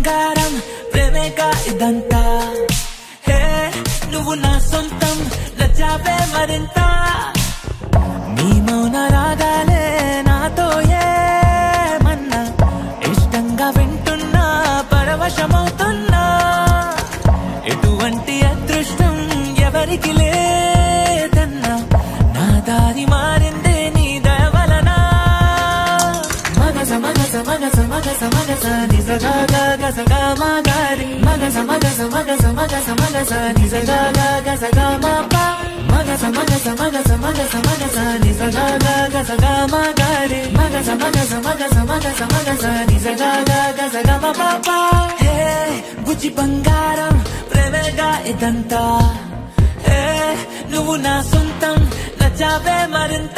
బంగారం ప్రేమేగా ఇదంతా హే నువ్వు నా సొంతం నచ్చావే మరింత నీ మౌన రాగాలే నాతో ఏమన్నా ఇష్టంగా వింటున్నా పరవశమవుతున్నా ఎటువంటి అదృష్టం ఎవరికి లేదన్నా నా దారి మారిందే నీ దయవలన మగస మగస మగస మగస మగస నిజగా గసగా మాగారి మగస మగస మగస మగస మగస నిజగా గసగా మా మగస మగస మగస మగస మగస నిజగా గసగా మాగారి మగస మగస మగస మగస మగస నిజగా గసగా మా పాప హే బుజ్జి బంగారం ప్రేమగా ఇదంతా హే నువ్వు నా సొంతం నచ్చావే మరింత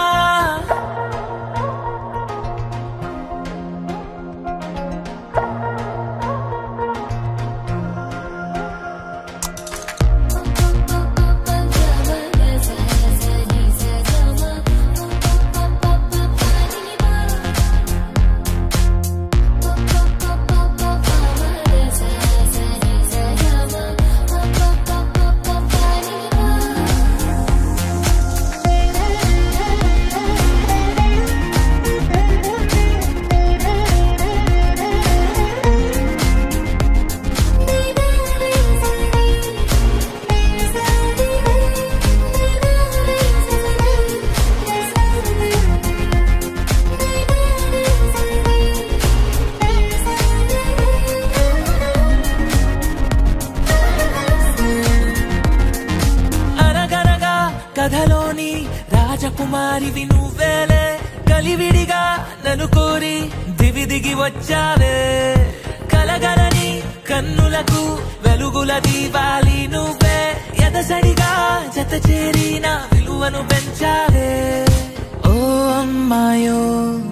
అనగనగా కథలోని రాజకుమారివి నువ్వేలే కలివిడిగా నన్ను కోరి దివి దిగి వచ్చావే కలగలని కన్నులకు వెలుగుల దీవాలి నువ్వే ఎదసడిగా జత చేరిన విలువను పెంచావే ఓ అమ్మాయో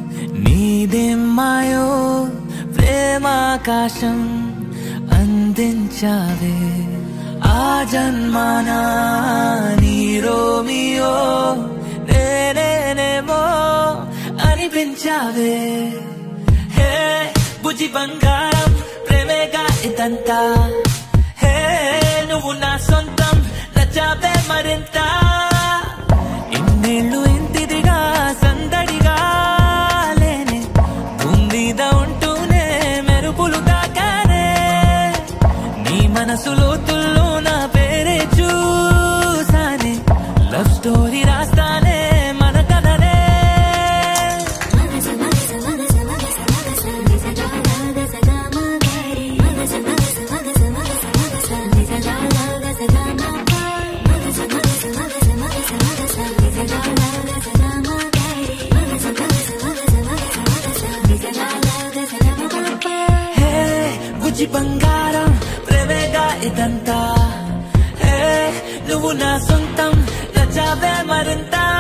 నీదేమ్మాయో ప్రేమాకాశం అందించావే ఆ జన్మాన నీ రోమియో నేనేనేమో అనిపించావే హే బుజ్జి బంగారం ప్రేమేగా ఇదంతా హే నువ్వు నా సొంతం నచ్చావే మరింత ఇన్నేళ్ళు ఇంతిదిగా సందడిగా లేనే భూమి మీద ఉంటూనే మెరుపులు తాకానే నీ మనసు లోతుల్లో నా పేరే చూసానే లవ్ స్టోరీ రాస్తానే మన కథనే హే బుజ్జి బంగారం ప్రేమేగా ఇదంతా హే నువ్వు నా సొంతం నచ్చావే మరింత